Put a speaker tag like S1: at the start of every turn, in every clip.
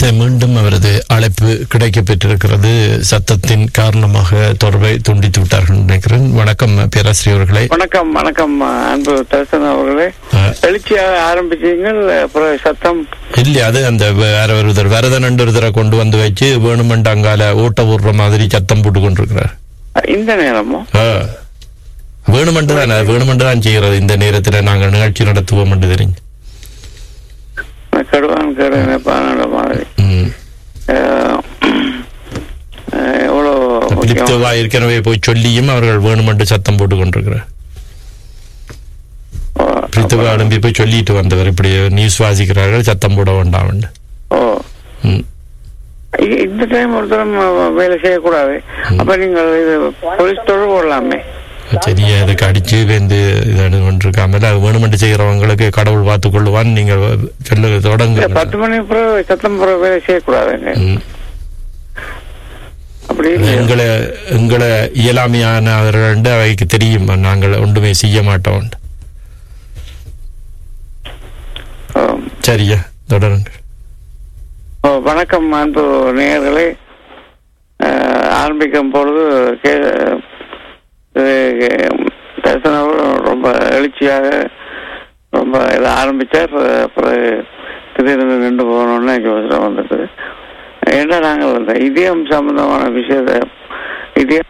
S1: சரி, மீண்டும் அவரது அழைப்பு கிடைக்கப் பெற்றிருக்கிறது சத்தத்தின் காரணமாக தொடர்பை துண்டித்து விட்டார்கள் நினைக்கிறேன் வணக்கம் பேராசிரியர் அவர்களே
S2: வணக்கம் வணக்கம் அன்பு தர்சன் அவர்களே
S1: ஆ.
S2: எழுச்சியாக ஆரம்பிச்சீங்கள் அப்புறம் சத்தம்
S1: இல்ல அது அந்த வேற ஒருத்தர் வரதன் ஒருத்தரை கொண்டு வந்து வச்சு வேணுமெண்டு அங்கால ஓட்ட போடுற மாதிரி சத்தம் போட்டு கொண்டிருக்கிறார்
S2: இந்த நேரமோ
S1: ஆ. வேணுமென்று தான் அது வேணுமென்று தான் செய்கிறது இந்த நேரத்தில் நாங்கள் நிகழ்ச்சி நடத்துவோம் என்று தெரிஞ்சு
S2: கடுவான் கடு நினைப்பான மாதிரி
S1: ம்.
S2: அஹ், அஹ், எவ்வளோ முக்கியம்.
S1: பிலிப்தோவா ஏற்கனவே போய் சொல்லியும் அவர்கள் வேணுமென்று சத்தம் போட்டு கொண்டிருக்கிறார்
S2: ஓ,
S1: பிலிப்தோவா எழும்பி போய் சொல்லிட்டு வந்தவர் இப்படி நியூஸ் வாசிக்கிறார்கள் சத்தம் போட வேண்டாம் என்று.
S2: ஓ
S1: ம்.
S2: இ- இந்த டைம் ஒருத்தரும் வேலை செய்யக்கூடாது அப்ப நீங்கள் இது போலீஸ் தொடர்பு கொள்ளலாமே
S1: சரி அதுக்கு அடிச்சு வந்து இது கொண்டிருக்காமல் அது வேணுமென்று செய்கிறவங்களுக்கு கடவுள் பார்த்து கொள்ளுவான் நீங்கள் சொல்ல
S2: இல்ல,
S1: தொடங்க
S2: பத்து மணி பிறகு சத்தம் பிறகு வேலை செய்யக்கூடாதுங்க
S1: ம்.
S2: அப்படி
S1: அது
S2: இல்லையா?
S1: எங்களை எங்களை இயலாமையானவர்கள் அவைக்கு தெரியும் நாங்கள் ஒன்றுமே செய்ய மாட்டோம்
S2: ஓ.
S1: சரியா தொடருங்க
S2: ஓ, வணக்கம் அன்பு நேயர்களே அஹ், ஆரம்பிக்கும் பொழுது கே தரிசன ரொம்ப எழுச்சியாக ரொம்ப இதை ஆரம்பித்தார் பிறகு திடீர்னு நின்று போகணும்னு யோசனை வந்தது ஏன்னா நாங்கள் இந்த இதயம் சம்பந்தமான விஷயத்தை இதயம்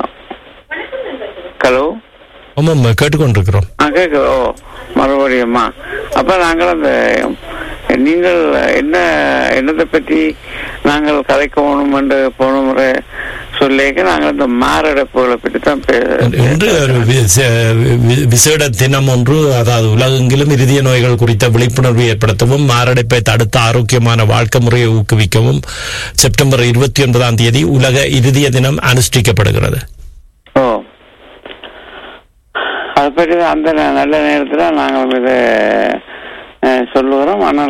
S2: ஹலோ
S1: ஆமாம் கேட்டுக்கொண்டிருக்கிறோம்
S2: ஆ கேட்குது ஓ மறுபடியுமா அப்ப நாங்கள் அந்த நீங்கள் என்ன என்னத்தை பற்றி நாங்கள் கதைக்கணும் என்று போன முறை சொல்லிக்க நாங்கள் இந்த மாரடைப்புகளை பற்றி தான்
S1: இன்று ஒரு விச- வி- விசேட தினம் ஒன்று அதாவது உலகெங்கிலும் இருதய நோய்கள் குறித்த விழிப்புணர்வு ஏற்படுத்தவும் மாரடைப்பை தடுத்த ஆரோக்கியமான வாழ்க்கை முறையை ஊக்குவிக்கவும் செப்டம்பர் இருபத்தி ஒன்பதாம் தேதி உலக இருதய தினம் அனுஷ்டிக்கப்படுகிறது
S2: ஓ அதை பற்றி தான் அந்த ந- நல்ல நேரத்தில் நாங்கள் இதை அஹ், சொல்லுகிறோம் ஆனால்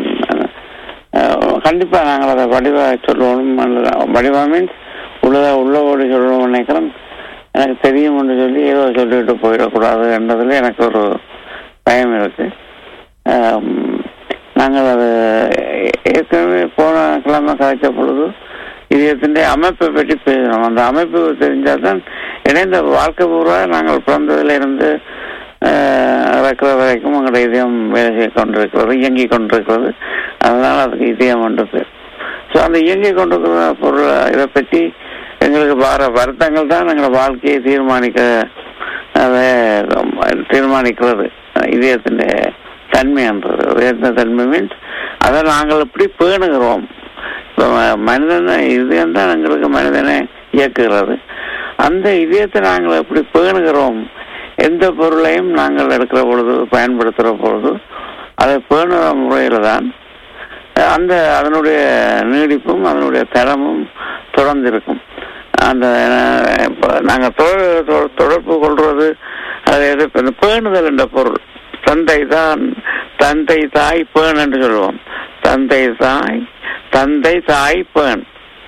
S2: கண்டிப்பாக நாங்கள் அதை வடிவாக சொல்லணும் வடிவா மீன்ஸ் உள்ளத உள்ளவோடு சொல்லணும்னு நினைக்கிறோம் எனக்கு தெரியும்னு சொல்லி ஏதோ சொல்லிட்டு போயிடக்கூடாது என்றதில் எனக்கு ஒரு பயம் இருக்கு ஆம், நாங்கள் அது ஏற்கனவே போன கிழமை கதைச்ச பொழுது இதயத்தின் அமைப்பை பற்றி பேசணும் அந்த அமைப்பு தெரிஞ்சால் தான் இணைந்த வாழ்க்கை பூரா நாங்கள் பிறந்ததில் இருந்து ஆஹ், இறக்குற வரைக்கும் எங்களுடைய இதயம் வேலை செய்ய கொண்டிருக்கிறது இயங்கி கொண்டிருக்கிறது அதனால அதுக்கு இதயம் என்று பேர் ஸோ அந்த இயங்கி கொண்டிருக்கிற பொருள் இதை பற்றி எங்களுக்கு வர வருத்தங்கள் தான் எங்களோட வாழ்க்கையை தீர்மானிக்க அதை தீர்மானிக்கிறது இதயத்தின் தன்மைன்றது இதயத்தின் தன்மை மீன்ஸ் அதை நாங்கள் எப்படி பேணுகிறோம் இப்ப ம- மனிதனை இதயம் தான் எங்களுக்கு மனிதனை இயக்குகிறது அந்த இதயத்தை நாங்கள் எப்படி பேணுகிறோம் எந்த பொருளையும் நாங்கள் எடுக்கிற பொழுது பயன்படுத்துகிற பொழுது அதை பேணுகிற முறையில் தான் அந்த அதனுடைய நீடிப்பும் அதனுடைய தரமும் தொடர்ந்து இருக்கும் அந்த அஹ், இப்ப நாங்க தொ- தொ- தொடர்பு கொள்றது அது எது இந்த பேணுதல் என்ற பொருள் தந்தை தான் தந்தை தாய் பேன் என்று சொல்லுவோம் தந்தை தாய் தந்தை தாய் பேன்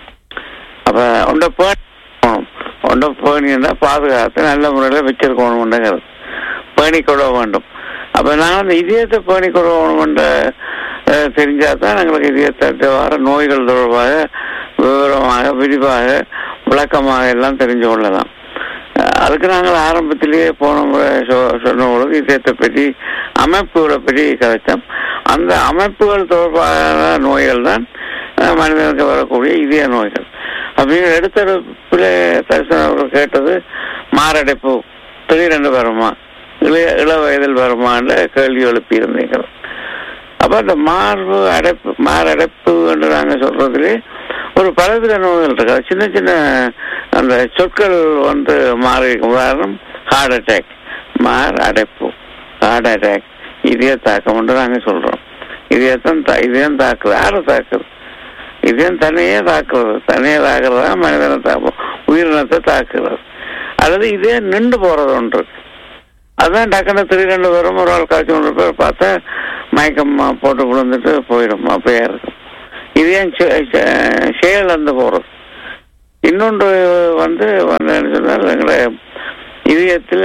S2: அப்ப உண்ட பேன் உண்ட பேணின்னா பாதுகாத்து நல்ல முறையில் வச்சிருக்கணும்ன்றது பேணிக்கொள்ள வேண்டும் அப்ப நான் அந்த இதயத்தை பேணிக்கொள்ள வேணும்ன்ற அஹ், தெரிஞ்சாதான் எங்களுக்கு இதயத்தை வர நோய்கள் தொடர்பாக விவரமாக விரிவாக விளக்கமாக எல்லாம் தெரிஞ்சு கொள்ளலாம் அஹ், அதுக்கு நாங்கள் ஆரம்பத்திலேயே போன முறை சொ- சொன்ன பொழுது இதயத்தை பற்றி அமைப்புகளை பற்றி கதைச்சோம் அந்த அமைப்புகள் தொடர்பான நோய்கள் தான் அஹ், மனிதனுக்கு வரக்கூடிய இதய நோய்கள் அப்படின்னு எடுத்தடுப்புல தரிசனம் அவர்கள் கேட்டது மாரடைப்பு திடீரென்று வருமா இளைய இள வயதில் வருமான்னு கேள்வி எழுப்பி இருந்தீங்க அப்ப அந்த மார்பு அடைப்பு மாரடைப்பு என்று நாங்க சொல்றதுலே ஒரு பலவித நோய்கள் இருக்கு அது சின்ன சின்ன அந்த சொற்கள் வந்து மாறி உதாரணம் ஹார்ட் அட்டாக் மார் அடைப்பு ஹார்ட் அட்டாக் இதய தாக்கம் என்று நாங்க சொல்றோம் இதயத்தான் தா- இதயம் தாக்குது யாரை தாக்குது இதயம் தன்னையே தாக்குறது தன்னையே தாக்குறதா மனிதனை தாக்கும் உயிரினத்தை தாக்குறது அல்லது இதே நின்று போறது ஒன்று இருக்கு அதான் டக்குன்னு திடீரெண்டு வரும் ஒரு ஆள் காய்ச்சி கொண்டு போய் பார்த்தா மயக்கம் போட்டு விழுந்துட்டு போயிடும் அப்படியே இருக்கும் இது ஏன் செயலந்து போறது இன்னொன்று வந்து வந்து என்ன சொன்னால் எங்களை இதயத்தில்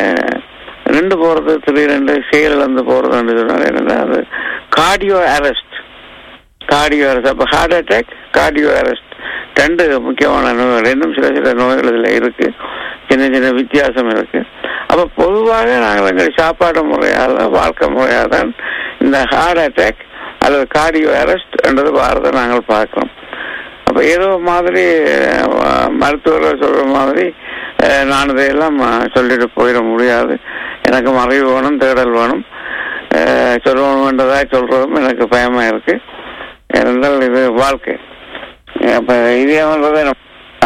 S2: நின்று போறது திடீரென்று செயல் வந்து போறதுன்னு சொன்னால் என்னன்னா அது கார்டியோ அரெஸ்ட் கார்டியோ அரெஸ்ட் அப்போ ஹார்ட் அட்டாக் கார்டியோ அரெஸ்ட் ரெண்டு முக்கியமான நோய்கள் இன்னும் சில சில நோய்கள் இதில் இருக்கு சின்ன சின்ன வித்தியாசம் இருக்கு அப்போ பொதுவாக நாங்கள் எங்கள் சாப்பாடு முறையால் வாழ்க்கை முறையாக தான் இந்த ஹார்ட் அட்டாக் அல்லது கார்டியோ அரெஸ்ட் என்றது வாரதை நாங்கள் பார்க்கிறோம் அப்போ ஏதோ மாதிரி அஹ், மருத்துவர்கள் சொல்ற மாதிரி அஹ், நான் இதையெல்லாம் அஹ், சொல்லிட்டு போயிட முடியாது எனக்கு மறைவு வேணும் தேடல் வேணும் அஹ், சொல்லணுன்றதா சொல்றதும் எனக்கு பயமா இருக்கு ஏனென்றால் இது வாழ்க்கை அப்ப இதே மாதிரி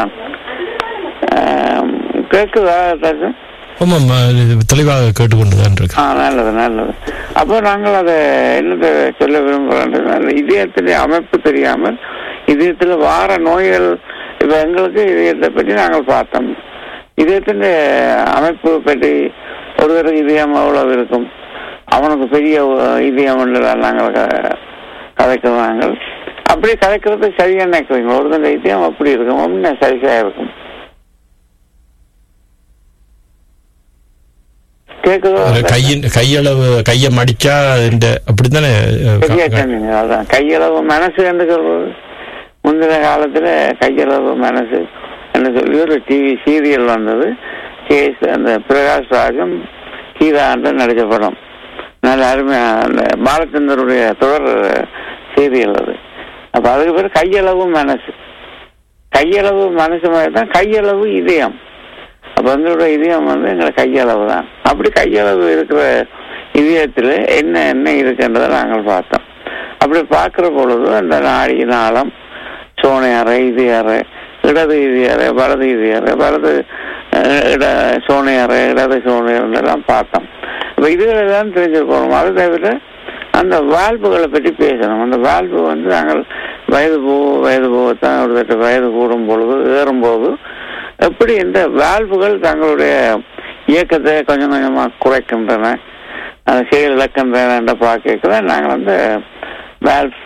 S2: கேக்குதா தக்கு
S1: ஆமாம் இது தெளிவாக கேட்டுக்கொண்டுதான்
S2: ஆ
S1: இருக்கு
S2: நல்லது நல்லது அப்போ நாங்கள் அதை என்னத்தை சொல்ல விரும்புகிறோம் அந்த இதயத்திலே அமைப்பு தெரியாமல் இதயத்தில் வார நோய்கள் இப்போ எங்களுக்கு இதயத்தை பற்றி நாங்கள் பார்த்தோம் இதயத்தின் அமைப்பு பற்றி ஒருவருக்கு இதயம் எவ்வளவு இருக்கும் அவனுக்கு பெரிய ஒ- இதயம் ஒன்றுதான் நாங்கள் க- கதைக்கிறாங்க அப்படி கதைக்கிறது சரியா நினைக்கிறீங்க ஒருத்தன் இதயம் அப்படி இருக்கும் ஒன்று சரிசா இருக்கும் கேட்குதோ
S1: ஒரு கையின் கையளவு கையை மடிச்சா இந்த அப்படித்தானே அஹ், க-
S2: சரியா
S1: க-
S2: சொன்னீங்க அதான் கையளவு மனசு என்று சொல்றது முந்தின காலத்துல கையளவு மனசு என்று சொல்லி ஒரு டிவி சீரியல் வந்தது கேஸ் அந்த பிரகாஷ் ராஜும் கீதாண்டு நடிச்ச படம் நல்ல அருமையா அந்த பாலச்சந்தருடைய தொடர் சீரியல் அது அப்ப அதுக்கு பேர் கையளவு மனசு கையளவு மனசு மாதிரி தான் கையளவு இதயம் அப்ப எங்களோட இதயம் வந்து எங்களை கையளவு தான் அப்படி கையளவு இருக்கிற இதயத்தில் என்ன என்ன இருக்குன்றதை நாங்கள் பார்த்தோம் அப்படி பார்க்கிற பொழுது அந்த நாடி நாளம் சோனை அறை இது அறை இடது இது அறை வலது இது அறை வலது அஹ், இட சோனை அறை இடது சோனை எல்லாம் பார்த்தோம் இப்போ இதுகளெல்லாம் தெரிஞ்சிருக்கணும் அது தவிர அந்த வால்புகளை பற்றி பேசணும் அந்த வால்பு வந்து நாங்கள் வயது போ வயது போகத்தான் ஒரு தட்டு வயது கூடும் பொழுது ஏறும்போது எப்படி இந்த வால்வுகள் தங்களுடைய இயக்கத்தை கொஞ்சம் கொஞ்சமாக குறைக்கின்றன அந்த செயல் இழக்கின்றன என்ற பார்க்க நாங்கள் வந்து வால்வ்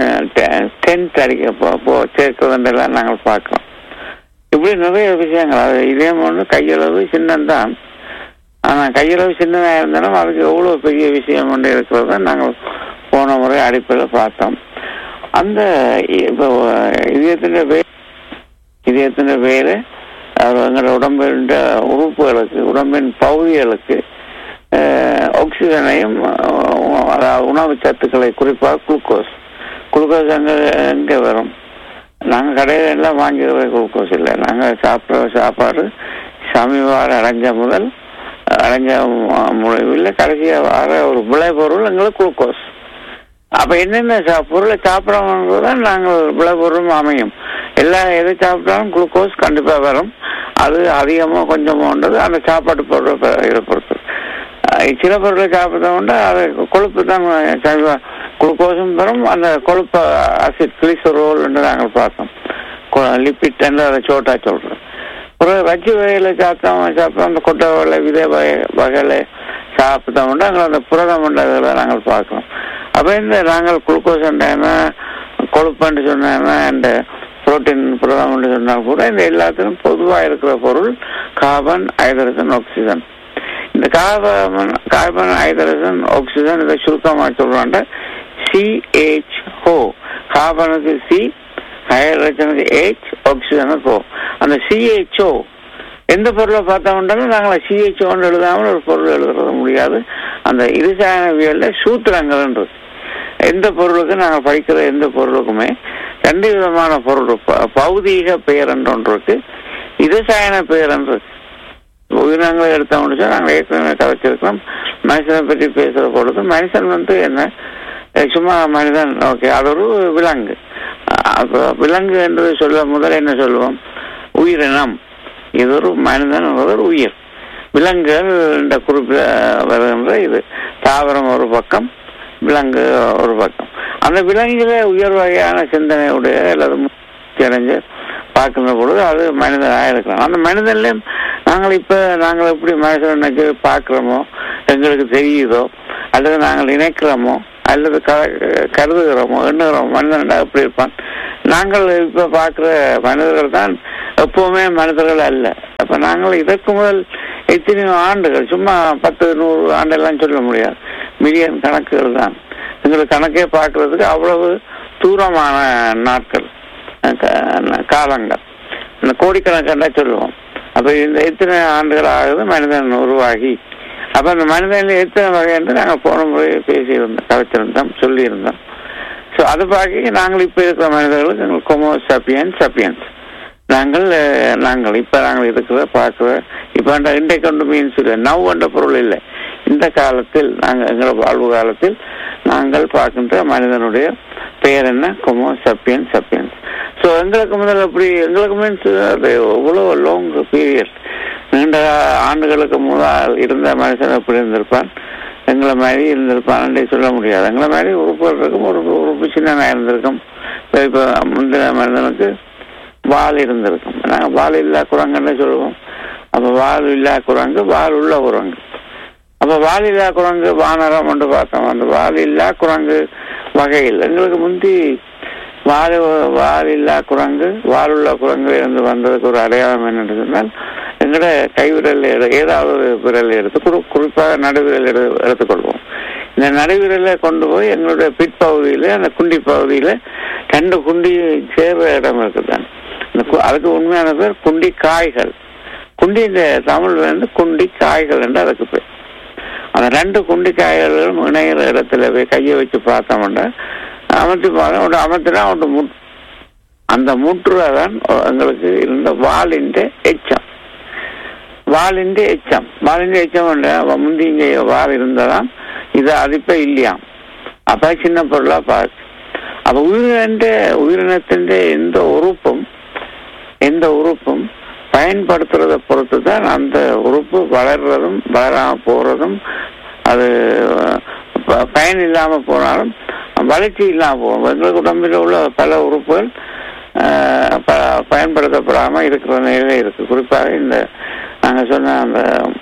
S2: டென்த் அடிக்க போ போ சேர்க்கிறதுன்றெல்லாம் நாங்கள் பார்க்கிறோம் இப்படி நிறைய விஷயங்கள் அது இதே ஒன்று கையளவு சின்னம்தான் ஆனால் கையளவு சின்னதாக இருந்தாலும் அதுக்கு எவ்வளோ பெரிய விஷயம் ஒன்று இருக்கிறத நாங்கள் போன முறை அடிப்படையில் பார்த்தோம் அந்த இப்போ இதயத்தின் வே இதயத்தின் வேறு அது எங்களோட உடம்பின் உறுப்புகளுக்கு உடம்பின் பகுதிகளுக்கு அஹ், ஆக்சிஜனையும் அஹ், அதாவது உணவு சத்துக்களை குறிப்பாக குளுக்கோஸ் குளுக்கோஸ் அங்கே எங்கே வரும் நாங்கள் கடையில எல்லாம் வாங்கிக்கிற குளுக்கோஸ் இல்லை நாங்கள் சாப்பிட்ற சாப்பாடு சமீபாடு அடைஞ்ச முதல் அடைஞ்ச மு- முடிவில் கடைசியாக வர ஒரு விளைபொருள் எங்களுக்கு குளுக்கோஸ் அப்ப என்னென்ன சா- பொருளை சாப்பிடறோம்ன்றது தான் நாங்கள் விளைபொருளும் அமையும் எல்லா எதை சாப்பிட்டாலும் குளுக்கோஸ் கண்டிப்பா வரும் அது அதிகமோ கொஞ்சமோன்றது அந்த சாப்பாட்டு பொருள் ப- இதை பொறுத்து அஹ் சில பொருளை சாப்பிட்டோம்னா அது கொழுப்பு தான் சைவ- குளுக்கோஸும் வரும் அந்த கொழுப்பு அசிட் கிளிசரோல் என்று நாங்கள் பார்த்தோம் லிப்பிட் என்று அதை சோட்டா சொல்றோம் ஒரு வச்சு வகையில சாப்பிட்டோம் சாப்பிட்டோம் அந்த கொட்டை வகை விதை வகை வகையில சாப்பிட்டோம்னா அங்கே அந்த புரதம் உண்டதில் நாங்கள் பார்க்கிறோம் அப்போ இந்த நாங்கள் குளுக்கோஸ் என்ன கொழுப்புன்னு சொன்னா இந்த புரோட்டீன் புரதம் சொன்னால் கூட இந்த எல்லாத்துக்கும் பொதுவாக இருக்கிற பொருள் கார்பன் ஹைட்ரஜன் ஆக்சிஜன் இந்த கார்பன் கார்பன் ஹைட்ரஜன் ஆக்சிஜன் இதை சுருக்கமாக சொல்றாங்க சிஹெச்ஓ கார்பனுக்கு சி ஹைட்ரஜனுக்கு ஹெச் ஆக்சிஜனுக்கு ஓ அந்த சிஹெச்ஓ எந்த பொருளை பார்த்தோம்னாலும் நாங்கள் சிஹெச்ஓன்னு எழுதாமல் ஒரு பொருள் எழுதுறது முடியாது அந்த இருசாயனவியல்ல சூத்திரங்கள்ன்றது எந்த பொருளுக்கு நாங்கள் படிக்கிற எந்த பொருளுக்குமே ரெண்டு விதமான பொருள் இருக்கு. ப- பௌதீக பெயர் என்று ஒன்று இருக்கு இருசாயன பெயர் என்று இருக்கு. உயிரினங்களை எடுத்தோம்னு சொன்னா நாங்கள் ஏற்கனவே கதைச்சிருக்கோம் மனுஷனை பற்றி பேசுற பொழுது மனுஷன் வந்து என்ன அஹ் சும்மா மனிதன் ஓகே அது ஒரு விலங்கு அஹ் அப்ப விலங்கு என்று சொல்ல முதல்ல என்ன சொல்லுவோம் உயிரினம் இது ஒரு மனிதன் ஒரு உயிர் விலங்குகள் என்ற குறிப்பிட வருகின்ற இது தாவரம் ஒரு பக்கம் விலங்கு ஒரு பக்கம் அந்த விலங்குகள உயர் வகையான சிந்தனையுடைய அல்லது முயற்சி அடைஞ்சு பார்க்கின்ற பொழுது அது மனிதனாக இருக்கலாம் அந்த மனிதன்லையும் நாங்கள் இப்ப நாங்கள் எப்படி மனுஷன் நினைச்சு பார்க்கிறோமோ எங்களுக்கு தெரியுதோ அல்லது நாங்கள் நினைக்கிறோமோ அல்லது க- கருதுகிறோமோ எண்ணுகிறோமோ மனிதன் எப்படி இருப்பான் நாங்கள் இப்ப பார்க்கிற மனிதர்கள் தான் எப்பவுமே மனிதர்கள் அல்ல அப்ப நாங்கள் இதற்கு முதல் எத்தனையோ ஆண்டுகள் சும்மா பத்து நூறு ஆண்டெல்லாம் சொல்ல முடியாது மில்லியன் கணக்குகள் தான் எங்களுக்கு கணக்கே பார்க்கறதுக்கு அவ்வளவு தூரமான நாட்கள் அஹ், க- காலங்கள் இந்த கோடிக்கணக்கான சொல்லுவோம் அப்ப இந்த எத்தனை ஆண்டுகள் ஆகுது மனிதன் உருவாகி அப்ப அந்த மனிதன்ல எத்தனை வகை என்று நாங்கள் போன முறை பேசியிருந்தோம் கதைச்சிருந்தோம் சொல்லியிருந்தோம் ஸோ அதை பார்க்க நாங்கள் இப்போ இருக்கிற மனிதர்களுக்கு எங்கள் கொமோ சப்பியன் சப்பியன்ஸ் நாங்கள் அஹ், நாங்கள் இப்போ நாங்கள் இருக்கிற பார்க்குற இப்போ இன்றைக்கு கொண்டு மீன்ஸ் இல்லை நவ் என்ற பொருள் இல்லை இந்த காலத்தில் நாங்கள் எங்கள் வாழ்வு காலத்தில் நாங்கள் பார்க்கின்ற மனிதனுடைய பெயர் என்ன கொமோ சப்பியன் சப்பியன்ஸ் ஸோ எங்களுக்கு முதல்ல எப்படி எங்களுக்கு மீன்ஸ் அது எவ்வளோ லாங் பீரியட் நீண்ட ஆண்டுகளுக்கு முதல் இருந்த மனுஷன் எப்படி இருந்திருப்பான் எங்களை மாதிரி இருந்திருப்பான்னு சொல்ல முடியாது எங்களை மாதிரி உறுப்புகள் இருக்கும் ஒரு உறுப்பு சின்னதாக இருந்திருக்கும் இப்போ இப்போ முந்தின மனிதனுக்கு வால் இருந்திருக்கும் நாங்கள் வால் இல்லா குரங்குன்னு சொல்லுவோம் அப்போ வால் இல்லா குரங்கு வால் உள்ள குரங்கு அப்போ வால் இல்லா குரங்கு வானரம் ஒன்று பார்த்தோம் அந்த வால் இல்லா குரங்கு வகையில் எங்களுக்கு முந்தி வால் வால் இல்லா குரங்கு வால் உள்ள குரங்கு இருந்து வந்ததுக்கு ஒரு அடையாளம் என்னன்னு சொன்னால் எங்களோட கைவிரல் எடு- ஏதாவது ஒரு விரல் எடுத்து குறி குறிப்பாக நடுவிரல் எடு எடுத்துக்கொள்வோம் இந்த நடுவிரலை கொண்டு போய் எங்களுடைய பிற்பகுதியில் அந்த குண்டி பகுதியில் ரெண்டு குண்டி சேர்ற இடம் இருக்குதான் இந்த கு- அதுக்கு உண்மையான பேர் குண்டி காய்கள் குண்டி இந்த தமிழ் வந்து குண்டி காய்கள் என்று அதுக்கு பேர் அந்த ரெண்டு குண்டி காய்களும் இணையிற இடத்துல போய் கையை வச்சு பார்த்தோம்னா அமர்த்தி பார்த்தா ஒன்று அமர்த்தினா ஒன்று முட் அந்த முற்றுதான் எங்களுக்கு இருந்த வாளின் எச்சம் வாளின் எச்சம் வாளின் எச்சம் உண்டு. அவ முந்தி இங்கே வால் இருந்ததாம் இது அதிப்ப இல்லையாம் அப்ப சின்ன பொருளா பார்த்து அப்ப உயிரின உயிரினத்தின் எந்த உறுப்பும் எந்த உறுப்பும் பயன்படுத்துறத பொறுத்து தான் அந்த உறுப்பு வளர்றதும் வளராம போறதும் அது ப- பயன் இல்லாம போனாலும் வளர்ச்சி இல்லாம போகும் எங்களுக்கு உடம்பில் உள்ள பல உறுப்புகள் ஆஹ், ப- பயன்படுத்தப்படாம இருக்கிற நிலையில இருக்கு குறிப்பாக இந்த நாங்க சொன்ன அந்த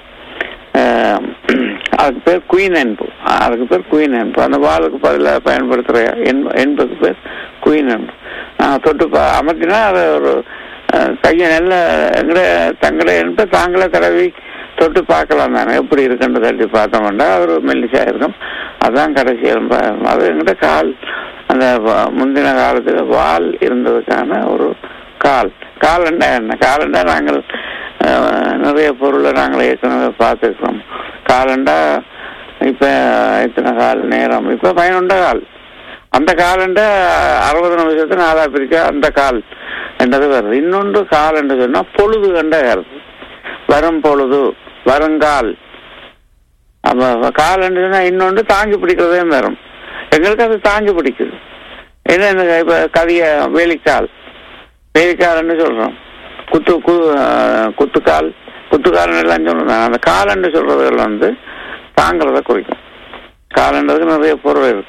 S2: ஆஹ், அதுக்கு பேர் குயின் அன்பு அதுக்கு பேர் குயின் அன்பு அந்த வாளுக்கு பதிலாக பயன்படுத்துகிற என்ப என்பதுக்கு பேர் குயின் அன்பு நாங்கள் தொட்டு பா அமர்த்தினா அதை ஒரு அஹ், கையை நல்ல எங்கட தங்கட என்ப தாங்களே தடவி தொட்டு பார்க்கலாம் தானே எப்படி இருக்குன்னு தட்டி பார்த்தோம்னா அது ஒரு மெல்லிசா இருக்கும் அதான் கடைசி எலும்பா இருக்கும். அது எங்கிட்ட கால் அந்த வ- முந்தின காலத்துல வால் இருந்ததுக்கான ஒரு கால் காலண்டா என்ன காலண்டா நாங்கள் அஹ், நிறைய பொருளை நாங்கள் ஏற்கனவே பார்த்துருக்கோம் காலண்டா இப்ப எத்தனை கால் நேரம் இப்ப பதினொன்ற கால் அந்த காலண்ட அறுபது நிமிஷத்து நாலா பிரிச்சா அந்த கால் என்றது வருது இன்னொன்று கால் என்று சொன்னா பொழுது கண்ட வருது வரும் பொழுது வருங்கால் அப்ப கால் என்று சொன்னா இன்னொன்று தாங்கி பிடிக்கிறதே வரும் எங்களுக்கு அது தாங்கி பிடிக்குது என்ன இந்த இப்ப கவிய வேலிக்கால் வேலிக்கால்னு சொல்றோம் குத்து கு அஹ், குத்துக்கால் குத்துக்கால் எல்லாம் சொல்றோம் அந்த காலன்னு சொல்றதுகள் வந்து தாங்கிறத குறிக்கும் காலன்றதுக்கு நிறைய பொருள் இருக்கு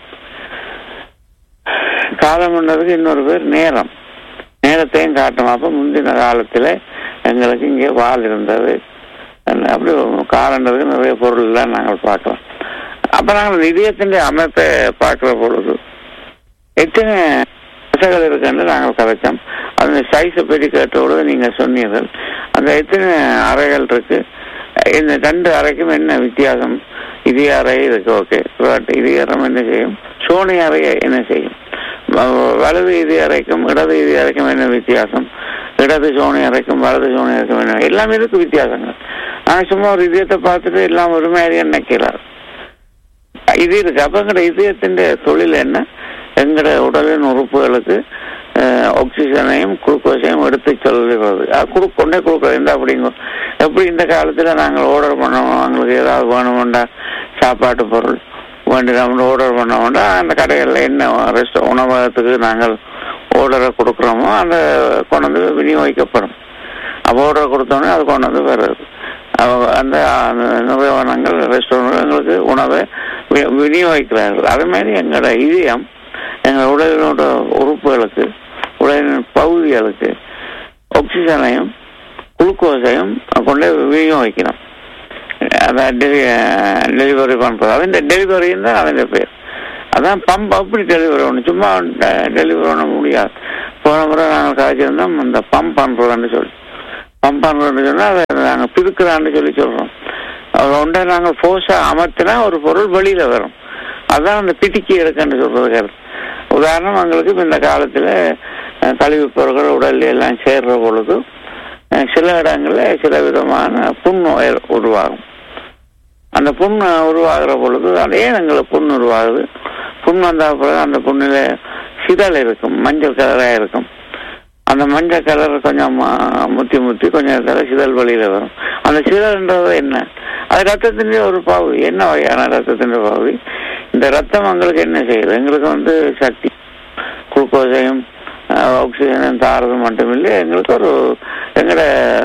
S2: காலம்ன்றதுக்கு இன்னொரு பேர் நேரம் நேரத்தையும் காட்டும் அப்ப முந்தின காலத்துல எங்களுக்கு இங்கே வால் இருந்தது அப்படி காலன்றதுக்கு நிறைய பொருள் எல்லாம் நாங்கள் பார்க்கலாம் அப்ப நாங்கள் இதயத்தின் அமைப்பை பார்க்கிற பொழுது எத்தனை தசைகள் இருக்குன்னு நாங்கள் கதைச்சோம் அந்த சைஸை பற்றி கேட்ட பொழுது நீங்க சொன்னீர்கள் அந்த எத்தனை அறைகள் இருக்கு இந்த ரெண்டு அறைக்கும் என்ன வித்தியாசம் இதய அறை இருக்கு ஓகே இதய அறம் என்ன செய்யும் சோனி அறை என்ன செய்யும் வ- வலது இதய அறைக்கும் இடது இதய அறைக்கும் என்ன வித்தியாசம் இடது சோனி அறைக்கும் வலது சோனி அறைக்கும் என்ன எல்லாமே இருக்கு வித்தியாசங்கள் நான் சும்மா ஒரு இதயத்தை பார்த்துட்டு எல்லாம் ஒரு மாதிரி நினைக்கிறார் இது இருக்கு அப்ப எங்கட இதயத்தின் தொழில் என்ன எங்கட உடலின் உறுப்புகளுக்கு அஹ், ஆக்சிஜனையும் குளுக்கோஸையும் எடுத்து சொல்லுகிறது அது குடு கொண்டே கொடுக்குறது இந்த அப்படிங்க எப்படி இந்த காலத்துல நாங்கள் ஆர்டர் பண்ணோம் எங்களுக்கு ஏதாவது வேணுமெண்டா சாப்பாட்டு பொருள் வேண்டி நம்ம ஆர்டர் பண்ணோம்னா அந்த கடைகளில் என்ன ரெஸ்ட் உணவகத்துக்கு நாங்கள் ஆர்டரை கொடுக்குறோமோ அந்த கொண்டு வந்து விநியோகிக்கப்படும் அப்போ ஆர்டர் கொடுத்தோன்னே அது கொண்டு வந்து வருது அவ- அந்த அந்த நிறுவனங்கள் ரெஸ்டாரண்ட் எங்களுக்கு உணவை வி- விநியோகிக்கிறார்கள் அதே மாதிரி எங்களோட இதயம் எங்கள் உடலினோட உறுப்புகளுக்கு உடலின் பகுதிகளுக்கு ஆக்சிஜனையும் குளுக்கோஸையும் கொண்டு விநியோகிக்கணும் அதான் டெலிவரி பண்ணுறது അതിന്റെ டெலிவரி தான் അതിന്റെ பேர் அதான் பம்ப் அப்படி டெலிவரி பண்ணணும் சும்மா டெலிவரி பண்ண முடியாது போன முறை நாங்கள் காய்ச்சிருந்தோம் இந்த பம்ப் பண்ணுறதுன்னு சொல்லி பம்ப் பண்ணுறதுன்னு சொன்னால் அதை நாங்கள் பிதுக்குறான்னு சொல்லி சொல்கிறோம் அதை ஒன்றை நாங்கள் ஃபோர்ஸாக அமர்த்தினா ஒரு பொருள் வெளியில் வரும் அதான் அந்த பிடிக்கி இருக்குன்னு சொல்கிறது கருத்து உதாரணம் எங்களுக்கு இப்ப இந்த காலத்துல அஹ், கழிவுப் பொருட்கள் உடல்ல எல்லாம் சேர்ற பொழுது அஹ், சில இடங்கள்ல சில விதமான புண்ணோய் உருவாகும் அந்த புண் உருவாகிற பொழுது அது ஏன் எங்களுக்கு புண் உருவாகுது புண் வந்த பிறகு அந்த புண்ணில் சிதல் இருக்கும் மஞ்சள் கலராக இருக்கும் அந்த மஞ்சள் கலர் கொஞ்சம் ஆ, முத்தி முத்தி கொஞ்சம் நேரத்தில் சிதல் வழியில வரும் அந்த சிதல்ன்றது என்ன அது ரத்தத்தின் ஒரு பகுதி என்ன வகையான ரத்தத்தின் பகுதி இந்த ரத்தம் எங்களுக்கு என்ன செய்யுது எங்களுக்கு வந்து சக்தி குளுக்கோஸையும் ஆக்சிஜனும் தாரது மட்டுமில்லை எங்களுக்கு ஒரு எங்களோட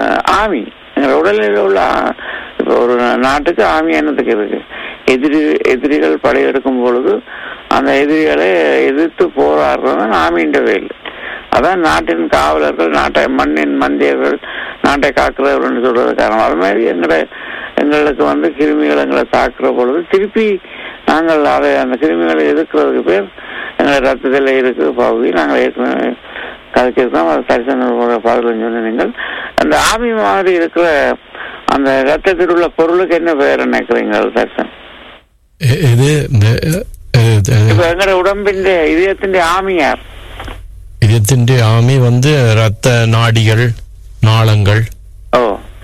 S2: ஆமி எங்களோட உடலில் உள்ள ஆ- இப்போ ஒரு நாட்டுக்கு ஆமி என்னத்துக்கு இருக்கு எதிரி எதிரிகள் படையெடுக்கும் பொழுது அந்த எதிரிகளை எதிர்த்து போராடுறது ஆமின்ற வேல் அதான் நாட்டின் காவலர்கள் நாட்டை மண்ணின் மந்தியர்கள் நாட்டை காக்கிறவர்கள் சொல்றது காரணம் அது மாதிரி எங்களை எங்களுக்கு வந்து கிருமிகள் எங்களை தாக்குற பொழுது திருப்பி நாங்கள் அதை அந்த கிருமிகளை எதிர்க்கிறதுக்கு பேர் எங்களை ரத்தத்தில் இருக்கு பகுதி நாங்கள் ஏற்கனவே கதைச்சிருக்கோம் அது தரிசன பதினஞ்சு சொன்ன நீங்கள் அந்த ஆமி மாதிரி இருக்கிற அந்த ரத்தத்தில் உள்ள பொருளுக்கு என்ன பெயர் நினைக்கிறீங்க தரிசனம்
S1: இ- இது இந்த, அஹ், அஹ்,
S2: இப்ப எங்களோட உடம்பின் இதயத்தின் ஆமியார்
S1: இதயத்திൻ്റെ ആമി வந்து ரத்த நாடிகள் நாளங்கள்
S2: ஓ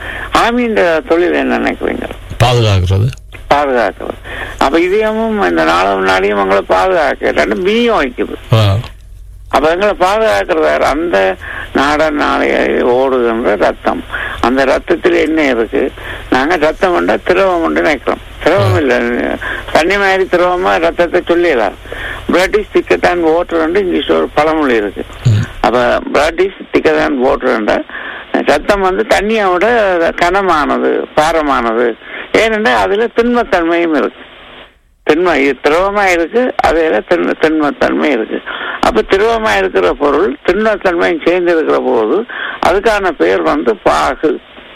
S2: ஆமின்ற தொழில் என்ன நினைக்கிறீங்க
S1: பாதுகாக்கிறது
S2: பாதுகாக்கிறது அப்ப இதயமும் இந்த நாளும் நாளையும் உங்களை பாதுகாக்க ரெண்டும் பியும் வைக்குது
S1: ஆ,
S2: அப்ப எங்களை பாதுகாக்கிறது யாரு? அந்த நாட நாளைய ஓடுகின்ற ரத்தம் அந்த ரத்தத்தில் என்ன இருக்கு நாங்க ரத்தம் உண்டா திரவம் உண்டு நினைக்கிறோம் திரவம் இல்ல தண்ணி மாதிரி திரவமா ரத்தத்தை சொல்லிடலாம் பிளட் இஸ் திக்கர் தான் வாட்டர் இங்கிலீஷ் ஒரு பழமொழி இருக்கு
S1: ம்.
S2: அப்ப பிளட் இஸ் திக்கர் தான் வாட்டர் ரத்தம் வந்து தண்ணியை விட கனமானது பாரமானது ஏனென்றால் அதுல திண்மத்தன்மையும் இருக்கு திண்மை இது திரவமா இருக்கு அதில் திண்ம திண்மத்தன்மை இருக்கு அப்ப திரவமா இருக்கிற பொருள் திண்மத்தன்மையும் சேர்ந்து இருக்கிற போது அதுக்கான பெயர் வந்து பாகு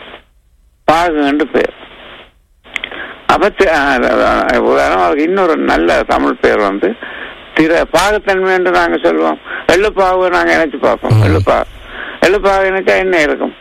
S2: பாகுன்னு பேர் அப்ப தி- அஹ் அஹ் உதாரணம் அதுக்கு இன்னொரு நல்ல தமிழ் பேர் வந்து திர பாகுத்தன்மை என்று நாங்க சொல்லுவோம் வெள்ளுப்பாகு நாங்க நினைச்சு பார்ப்போம்
S1: ம்.
S2: வெள்ளுப்பாகு வெள்ளுப்பாகு நினைச்சா என்ன இருக்கும்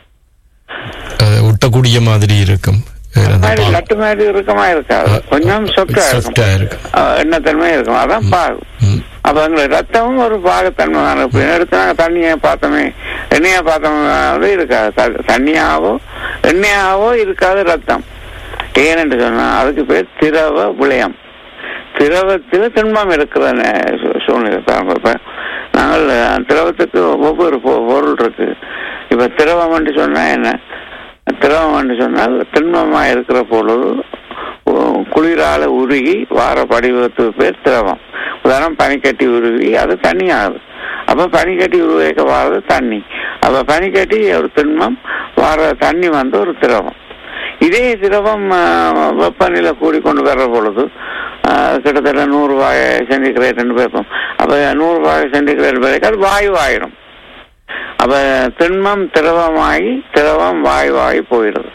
S1: அது ஒட்டக்கூடிய மாதிரி இருக்கும் வேற அந்த
S2: மாதிரி
S1: பால்.
S2: லட்டு மாதிரி இருக்கமா இருக்காது கொஞ்சம் சொக்கா இருக்கும்
S1: soft ஆ இருக்கும்
S2: அஹ் எண்ணத்தன்மை இருக்கும் அதான் பாகு
S1: ம்.
S2: அப்ப எங்களுக்கு ரத்தமும் ஒரு பாகத்தன்மை தான் இப்ப எடுத்து நாங்க தண்ணியை பார்த்தோமே எண்ணெயை பார்த்தோமே இருக்காது த- தண்ணியாவோ எண்ணெயாவோ இருக்காது ரத்தம் ஏனென்று சொன்னா அதுக்கு பேர் திரவ விளயம் திரவத்தில் திண்மம் இருக்கிற நே- சூ- சூழ்நிலை பாருங்க இப்ப நாங்கள் அஹ், திரவத்துக்கு ஒவ்வொரு பொ- பொருள் இருக்கு இப்ப திரவம் என்று சொன்னா என்ன திரவம் என்று சொன்னால் திண்மமா இருக்கிற பொழுது உ- குளிரால உருகி வார படிவத்துக்கு பேர் திரவம் உதாரணம் பனிக்கட்டி உருகி அது தண்ணி ஆகுது அப்ப பனிக்கட்டி உருவாக்க வாரது தண்ணி அப்ப பனிக்கட்டி ஒரு திண்மம் வார தண்ணி வந்து ஒரு திரவம் இதே திரவம் ஆஹ், வெப்பநிலை கூடிக்கொண்டு வர்ற பொழுது ஆஹ், கிட்டத்தட்ட நூறு வாய சென்டிகிரேட்னு வைப்போம் அப்ப நூறு வாய சென்டிகிரேட் வரைக்கும் அது வாயு ஆயிடும் அப்ப திண்மம் திரவமாகி திரவம் வாயுவாகி போயிடுது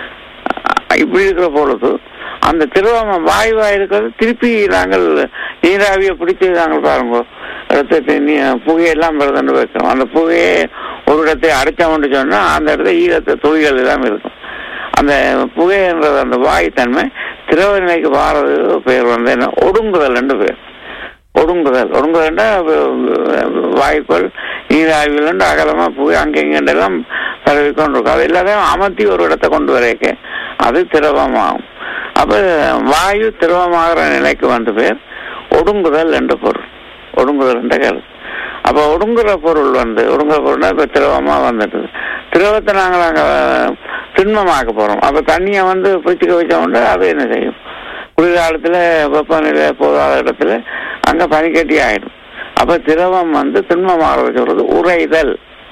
S2: அஹ் இப்படி இருக்கிற பொழுது அந்த திரவம் வாயுவா இருக்கிறது திருப்பி நாங்கள் நீராவியை பிடிச்சி நாங்கள் பாருங்க இடத்தை நீ புகையெல்லாம் வருதுன்னு வைக்கிறோம் அந்த புகையை ஒரு இடத்தை அடைச்சோம்னு சொன்னா அந்த இடத்துல ஈரத்தை துளிகள் எல்லாம் இருக்கும் அந்த புகைன்றது அந்த வாயு தன்மை திரவ நிலைக்கு வாரது பேர் வந்து என்ன ஒடுங்குதல் ரெண்டு பேர் ஒடுங்குதல் ஒடுங்குதல்னா வாய்ப்புகள் நீராவிகள் அகலமா போய் அங்கே இங்கெல்லாம் பரவி கொண்டிருக்கும் அது எல்லாத்தையும் அமர்த்தி ஒரு இடத்தை கொண்டு வரைக்க அது திரவமாகும் அப்ப வாயு திரவமாகிற நிலைக்கு வந்த பேர் ஒடுங்குதல் என்ற பொருள் ஒடுங்குதல் என்ற கருத்து அப்ப ஒடுங்குற பொருள் வந்து ஒடுங்குற பொருள்னா இப்ப திரவமா வந்துட்டு திரவத்தை நாங்கள் நாங்க திண்மமாக்க போறோம் அப்ப தண்ணியை வந்து பிடிச்சிக்க வச்சோம்னா அது என்ன செய்யும் குளிர்காலத்துல வெப்பநிலை போதாத இடத்துல அங்க பனிக்கட்டி ஆயிடும் அப்ப திரவம் வந்து திண்மமாகிறது சொல்றது உறைதல்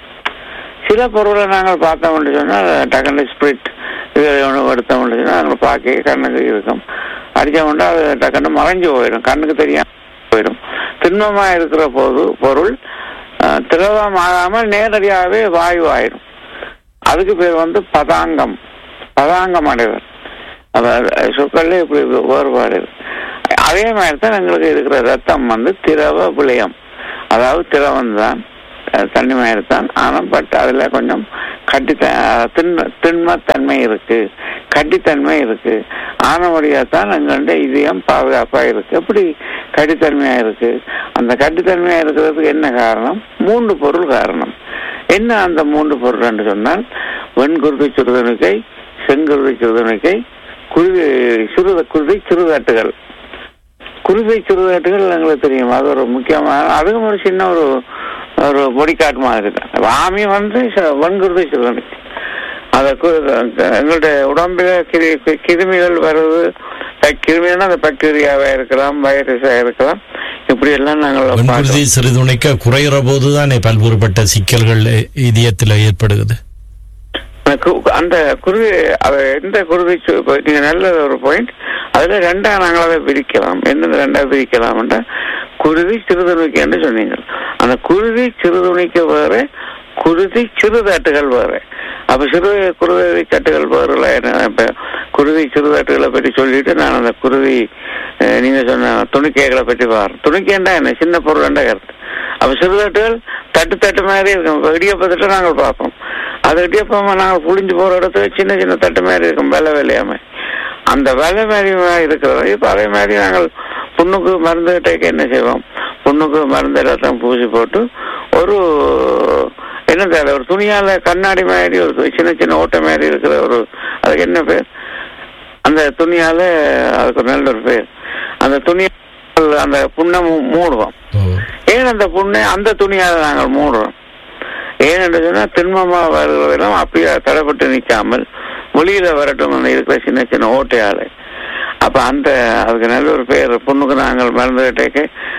S2: சில பொருளை நாங்கள் பார்த்தோம்னு சொன்னால் டக்குனு ஸ்பிரிட் இது ஒன்று எடுத்தோம்னு சொன்னால் நாங்கள் பார்க்க கண்ணுக்கு இருக்கும் அடித்தோம்னா அது டக்குன்னு மறைஞ்சு போயிடும் கண்ணுக்கு தெரியாம போயிடும் திண்மமா இருக்கிற போது பொருள் அஹ், திரவம் ஆகாமல் நேரடியாகவே வாயு ஆயிடும் அதுக்கு பேர் வந்து பதாங்கம் பதாங்கம் அடைவர் அப்ப சொற்கள்ல இப்படி வேறுபாடு இருக்கு. அதே மாதிரி தான் எங்களுக்கு இருக்கிற ரத்தம் வந்து திரவ விளயம் அதாவது திரவம் தான் அஹ், தண்ணி மாதிரி தான் ஆனால் பட் அதுல கொஞ்சம் கட்டி திண்ம திண்மத்தன்மை இருக்கு கட்டித்தன்மை இருக்கு ஆனபடியாக தான் எங்கள்கிட்ட இதயம் பாதுகாப்பா இருக்கு எப்படி கடித்தன்மையா இருக்கு அந்த கடித்தன்மையா இருக்கிறதுக்கு என்ன காரணம் மூன்று பொருள் காரணம் என்ன அந்த மூன்று பொருள் என்று சொன்னால் வெண்குருதி சிறுதணுக்கை செங்குருதி சிறுதணுக்கை குருவி சிறுத குருதி சிறுதாட்டுகள் குருவி சிறுதாட்டுகள் எங்களுக்கு தெரியும் அது ஒரு முக்கியமான அதுவும் ஒரு சின்ன ஒரு ஒரு பொடிக்காட்டு மாதிரி தான் ஆமி வந்து ச- வன்குருதி சிறுதணுக்கை அதை கு- எங்களுடைய உடம்புல கிரு கி- கிருமிகள் வருது ப- கிருமின்னா அந்த பாக்டீரியாவா இருக்கலாம் வைரஸா இருக்கலாம் இப்படி எல்லாம் நாங்கள்
S1: வெண்குருதி
S2: பார்த்தோம்.
S1: சிறுதுணைக்க குறையிற போதுதானே பல்வேறுபட்ட சிக்கல்கள் இதயத்தில் ஏற்படுகிறது
S2: அந்த கு- அந்த குருவி அதை எந்த குருவி சு- இப்ப நீங்க நல்ல ஒரு பாயிண்ட் அதுல ரெண்டா நாங்கள் அதை பிரிக்கலாம் எந்தெந்த ரெண்டா பிரிக்கலாம்ன்ற குருதி சிறுதுணிக்கு என்று சொன்னீங்க அந்த குருதி சிறுதுணிக்கு வேற குருதி சிறுதாட்டுகள் வேற அப்ப சிறு குருதி தட்டுகள் வேறுல என்ன இப்ப குருதி சிறுதாட்டுகளை பற்றி சொல்லிட்டு நான் அந்த குருதி அஹ், நீங்க சொன்ன துணிக்கைகளை பற்றி பாரு துணிக்கைண்டா என்ன சின்ன பொருள் கருத்து அப்ப சிறுதாட்டுகள் தட்டு தட்டு மாதிரி இருக்கும் இப்ப இடியப்பத்திட்ட நாங்கள் பார்ப்போம் அது இடியப்பம் நாங்கள் புளிஞ்சு போற இடத்துல சின்ன சின்ன தட்டு மாதிரி இருக்கும் வெள்ளை வெள்ளையாம அந்த வெள்ளை மாதிரி இருக்கிறது இப்ப அதே மாதிரி நாங்கள் புண்ணுக்கு மருந்து டேக்க என்ன செய்வோம் புண்ணுக்கு மருந்து எல்லாத்தையும் பூசி போட்டு ஒரு என்ன தேவை ஒரு துணியால கண்ணாடி மாதிரி ஒரு சின்ன சின்ன ஓட்டை மாதிரி இருக்கிற ஒரு அதுக்கு என்ன பேர் அந்த துணியால அதுக்கு ஒரு நல்ல ஒரு பேர் அந்த துணியால் அந்த புண்ணை மூ- மூடுவோம்
S1: ஓ.
S2: ஏன் அந்த புண்ணை அந்த துணியால நாங்கள் மூடுறோம் ஏனென்று சொன்னா திண்மமா வருவதெல்லாம் அப்படியே தடைப்பட்டு நிற்காமல் வெளியில வரட்டும் அந்த இருக்கிற சின்ன சின்ன ஓட்டையால அப்ப அந்த அதுக்கு நல்ல ஒரு பேர் புண்ணுக்கு நாங்கள் மருந்து கட்டேக்க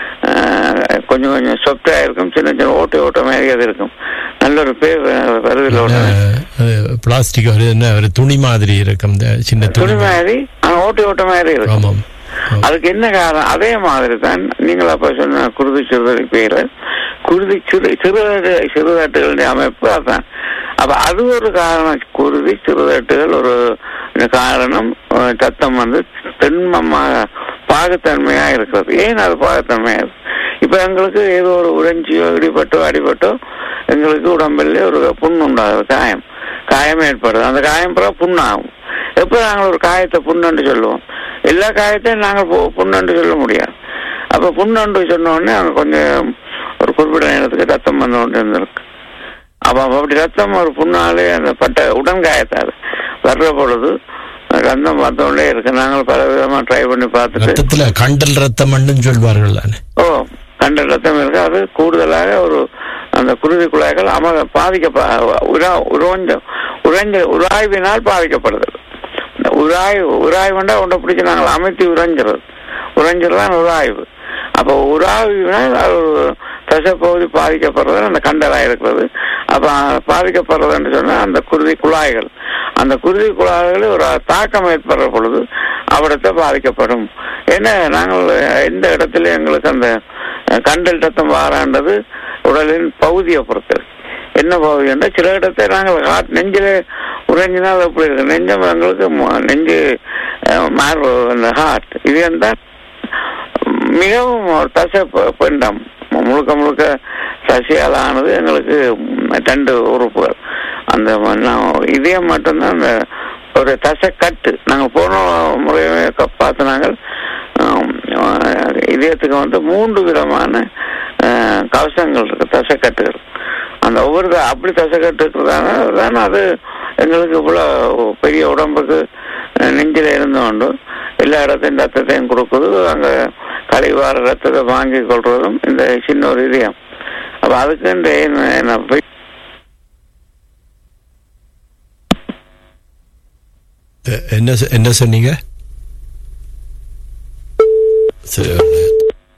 S2: கொஞ்சம் கொஞ்சம் சொப்டா இருக்கும் சின்ன சின்ன ஓட்டை ஓட்ட மாதிரி அது இருக்கும் நல்ல ஒரு பேர் வருதில் ஓட்ட
S1: அஹ், பிளாஸ்டிக் ஒரு என்ன ஒரு துணி மாதிரி இருக்கும் இந்த சின்ன
S2: துணி
S1: துணி
S2: மாதிரி ஆனா ஓட்டை ஓட்ட மாதிரி இருக்கும்
S1: ஆமாம்
S2: அதுக்கு என்ன காரணம் அதே மாதிரி தான் நீங்கள் அப்ப சொன்ன குருதி சிறுதலை பேர் குருதி சிறு சிறுதாட்டு சிறுதாட்டுகளுடைய அமைப்பு அதான் அப்ப அது ஒரு காரணம் குருதி சிறுதாட்டுகள் ஒரு காரணம் அஹ், சத்தம் வந்து திண்மமாக பாகுத்தன்மையா இருக்கிறது ஏன் அது பாகுத்தன்மையா இருக்கு இப்ப எங்களுக்கு ஏதோ ஒரு உறைஞ்சியோ இடிபட்டோ அடிபட்டோ எங்களுக்கு உடம்பில் ஒரு புண் உண்டாகுது காயம் காயம் ஏற்படுது அந்த காயம் பிறகு புண்ணாகும் எப்ப நாங்கள் ஒரு காயத்தை புண்ணுன்னு சொல்லுவோம் எல்லா காயத்தையும் நாங்கள் பு- புண்ணுன்னு சொல்ல முடியாது அப்ப புண்ணுன்னு சொன்ன உடனே அங்க கொஞ்சம் ஒரு குறிப்பிட்ட நேரத்துக்கு ரத்தம் வந்த கொண்டு இருந்திருக்கு அப்ப அப்படி ரத்தம் ஒரு புண்ணாலே அந்த பட்ட உடன்காயத்தால் வர்ற பொழுது ரத்தம் பார்த்தோண்டே இருக்கு நாங்கள் பல விதமா ட்ரை பண்ணி பார்த்துட்டு
S1: ரத்தத்துல கண்டல் ரத்தம் சொல்வார்கள் தானே
S2: ஓ கண்ட ரத்தம் இருக்கு அது கூடுதலாக ஒரு அந்த குருதி குழாய்கள் அம பாதிக்க உரோஞ்ச உறைஞ்ச உராய்வினால் பாதிக்கப்படுது இந்த உராய்வு உராய்வுண்டா ஒன்றை பிடிச்சி நாங்கள் அமைத்து உறைஞ்சிறது உறைஞ்சிறதான் உராய்வு அப்போ உராய்வினால் அது ஒரு தசப்பகுதி பாதிக்கப்படுறது அந்த கண்டலாக இருக்கிறது அப்போ பாதிக்கப்படுறதுன்னு சொன்னால் அந்த குருதி குழாய்கள் அந்த குருதி குழாய்களில் ஒரு தாக்கம் ஏற்படுற பொழுது அவிடத்தை பாதிக்கப்படும் ஏன்னா நாங்கள் எந்த இடத்துல எங்களுக்கு அந்த அஹ், கண்டல் ரத்தம் வாரான்றது உடலின் பகுதியை பொறுத்தது என்ன பகுதி என்றால் சில இடத்தை நாங்கள் ஹார்ட் நெஞ்சில் உறைஞ்சினால் எப்படி இருக்கு நெஞ்சம் எங்களுக்கு மு- நெஞ்சு அஹ், மார்பு அந்த ஹார்ட் இது தான் மிகவும் ஒரு தசை ப- பிண்டம் முழுக்க முழுக்க சசியால் ஆனது எங்களுக்கு ரெண்டு உறுப்புகள் அந்த ம- நான் இதயம் மட்டும்தான் அந்த ஒரு தசை கட்டு நாங்கள் போன முறையே க- பார்த்து நாங்கள் ஆம், ஆஹ், இதயத்துக்கு வந்து மூன்று விதமான ஆஹ், கவசங்கள் இருக்கு தசைக்கட்டுகள் அந்த ஒவ்வொரு த- அப்படி தசைக்கட்டு இருக்கிறதான தானே அது எங்களுக்கு இவ்வளோ பெரிய உடம்புக்கு அஹ், நெஞ்சில இருந்து கொண்டு எல்லா இடத்தையும் ரத்தத்தையும் கொடுக்குது அங்க கழிவார ரத்தத்தை வாங்கி கொள்றதும் இந்த சின்ன ஒரு இதயம் அப்ப அதுக்கு இந்த என்ன- என்ன போய்
S1: என்ன சொ- என்ன சொன்னீங்க சரி